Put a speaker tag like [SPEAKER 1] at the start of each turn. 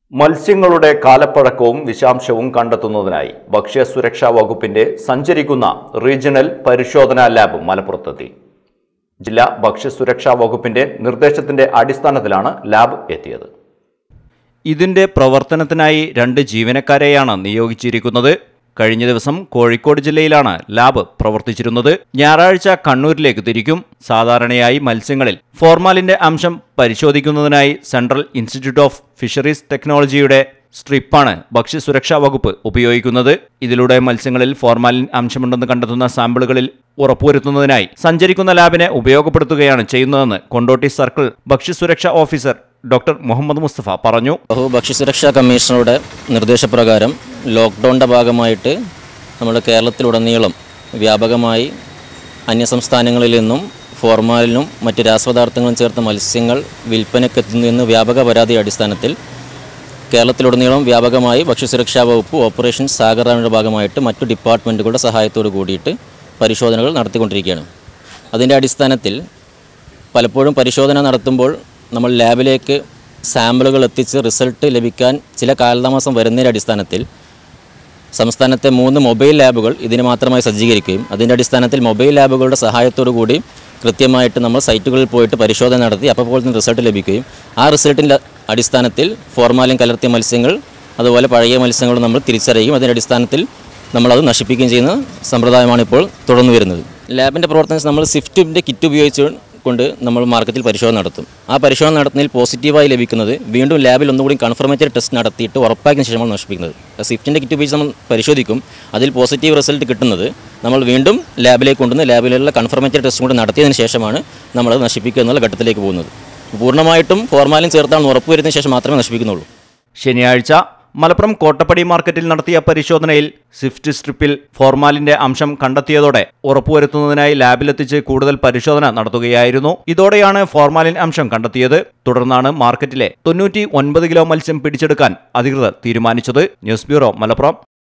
[SPEAKER 1] മത്സ്യങ്ങളുടെ കാലപ്പഴക്കവും വിഷാംശവും കണ്ടെത്തുന്നതിനായി ഭക്ഷ്യസുരക്ഷാ വകുപ്പിന്റെ സഞ്ചരിക്കുന്ന റീജിയണൽ പരിശോധനാ ലാബ് മലപ്പുറത്തെത്തി ജില്ലാ ഭക്ഷ്യസുരക്ഷാ വകുപ്പിന്റെ നിർദ്ദേശത്തിന്റെ അടിസ്ഥാനത്തിലാണ് ലാബ് എത്തിയത് ഇതിന്റെ പ്രവർത്തനത്തിനായി രണ്ട് ജീവനക്കാരെയാണ് നിയോഗിച്ചിരിക്കുന്നത് കഴിഞ്ഞ ദിവസം കോഴിക്കോട് ജില്ലയിലാണ് ലാബ് പ്രവർത്തിച്ചിരുന്നത് ഞായറാഴ്ച കണ്ണൂരിലേക്ക് തിരിക്കും സാധാരണയായി മത്സ്യങ്ങളിൽ ഫോർമാലിന്റെ അംശം പരിശോധിക്കുന്നതിനായി സെൻട്രൽ ഇൻസ്റ്റിറ്റ്യൂട്ട് ഓഫ് ഫിഷറീസ് ടെക്നോളജിയുടെ സ്ട്രിപ്പാണ് ഭക്ഷ്യസുരക്ഷാ വകുപ്പ് ഉപയോഗിക്കുന്നത് ഇതിലൂടെ മത്സ്യങ്ങളിൽ ഫോർമാലിൻ അംശമുണ്ടെന്ന് കണ്ടെത്തുന്ന സാമ്പിളുകളിൽ ഉറപ്പുവരുത്തുന്നതിനായി സഞ്ചരിക്കുന്ന ലാബിനെ ഉപയോഗപ്പെടുത്തുകയാണ് ചെയ്യുന്നതെന്ന് കൊണ്ടോട്ടി സർക്കിൾ ഭക്ഷ്യസുരക്ഷാ ഓഫീസർ ഡോക്ടർ മുഹമ്മദ് മുസ്തഫ പറഞ്ഞു
[SPEAKER 2] ബഹു ഭക്ഷ്യസുരക്ഷാ കമ്മീഷണറുടെ നിർദ്ദേശപ്രകാരം ലോക്ക്ഡൗണിൻ്റെ ഭാഗമായിട്ട് നമ്മുടെ കേരളത്തിലുടനീളം വ്യാപകമായി അന്യസംസ്ഥാനങ്ങളിൽ നിന്നും ഫോർമാലിനും മറ്റ് രാസപദാർത്ഥങ്ങളും ചേർത്ത മത്സ്യങ്ങൾ വിൽപ്പനയ്ക്കെത്തുന്നു എന്ന് വ്യാപക പരാതി അടിസ്ഥാനത്തിൽ കേരളത്തിലുടനീളം വ്യാപകമായി ഭക്ഷ്യസുരക്ഷാ വകുപ്പ് ഓപ്പറേഷൻ സാഗറാമിൻ്റെ ഭാഗമായിട്ട് മറ്റു ഡിപ്പാർട്ട്മെൻറ്റുകളുടെ സഹായത്തോടു കൂടിയിട്ട് പരിശോധനകൾ നടത്തിക്കൊണ്ടിരിക്കുകയാണ് അതിൻ്റെ അടിസ്ഥാനത്തിൽ പലപ്പോഴും പരിശോധന നടത്തുമ്പോൾ നമ്മൾ ലാബിലേക്ക് സാമ്പിളുകൾ എത്തിച്ച് റിസൾട്ട് ലഭിക്കാൻ ചില കാലതാമസം വരുന്നതിൻ്റെ അടിസ്ഥാനത്തിൽ സംസ്ഥാനത്തെ മൂന്ന് മൊബൈൽ ലാബുകൾ ഇതിന് മാത്രമായി സജ്ജീകരിക്കുകയും അതിൻ്റെ അടിസ്ഥാനത്തിൽ മൊബൈൽ ലാബുകളുടെ സഹായത്തോടു കൂടി കൃത്യമായിട്ട് നമ്മൾ സൈറ്റുകളിൽ പോയിട്ട് പരിശോധന നടത്തി അപ്പോൾ തന്നെ റിസൾട്ട് ലഭിക്കുകയും ആ റിസൾട്ടിൻ്റെ അടിസ്ഥാനത്തിൽ ഫോർമാലിൻ കലർത്തിയ മത്സ്യങ്ങൾ അതുപോലെ പഴകിയ മത്സ്യങ്ങൾ നമ്മൾ തിരിച്ചറിയുകയും അതിൻ്റെ അടിസ്ഥാനത്തിൽ നമ്മളത് നശിപ്പിക്കുകയും ചെയ്യുന്ന സമ്പ്രദായമാണ് ഇപ്പോൾ തുടർന്നു വരുന്നത് ലാബിൻ്റെ പ്രവർത്തനം നമ്മൾ സ്വിഫ്റ്റിൻ്റെ കിറ്റ് ഉപയോഗിച്ച് കൊണ്ട് നമ്മൾ മാർക്കറ്റിൽ പരിശോധന നടത്തും ആ പരിശോധന നടത്തുന്നതിൽ പോസിറ്റീവായി ലഭിക്കുന്നത് വീണ്ടും ലാബിൽ ഒന്നുകൂടി കൺഫർമേറ്ററി ടെസ്റ്റ് നടത്തിയിട്ട് ഉറപ്പാക്കിയ ശേഷമാണ് നശിപ്പിക്കുന്നത് സ്വിഫ്റ്റിൻ്റെ കിറ്റ് ഉപയോഗിച്ച് നമ്മൾ പരിശോധിക്കും അതിൽ പോസിറ്റീവ് റിസൾട്ട് കിട്ടുന്നത് നമ്മൾ വീണ്ടും ലാബിലേക്ക് കൊണ്ടുവന്ന് ലാബിലുള്ള കൺഫർമേറ്ററി ടെസ്റ്റ് കൂടി നടത്തിയതിന് ശേഷമാണ് നമ്മളത് നശിപ്പിക്കുക എന്നുള്ള ഘട്ടത്തിലേക്ക് പോകുന്നത് പൂർണ്ണമായിട്ടും ഫോർമാലിൻ ചേർത്താണെന്ന് ഉറപ്പുവരുന്നതിന് ശേഷം മാത്രമേ നശിപ്പിക്കുന്നുള്ളൂ
[SPEAKER 1] ശനിയാഴ്ച മലപ്പുറം കോട്ടപ്പടി മാർക്കറ്റിൽ നടത്തിയ പരിശോധനയിൽ സ്വിഫ്റ്റ് സ്ട്രിപ്പിൽ ഫോർമാലിന്റെ അംശം കണ്ടെത്തിയതോടെ ഉറപ്പുവരുത്തുന്നതിനായി ലാബിലെത്തിച്ച് കൂടുതൽ പരിശോധന നടത്തുകയായിരുന്നു ഇതോടെയാണ് ഫോർമാലിൻ അംശം കണ്ടെത്തിയത് തുടർന്നാണ് മാർക്കറ്റിലെ തൊണ്ണൂറ്റി ഒൻപത് കിലോ മത്സ്യം പിടിച്ചെടുക്കാൻ അധികൃതർ തീരുമാനിച്ചത് ന്യൂസ് ബ്യൂറോ മലപ്പുറം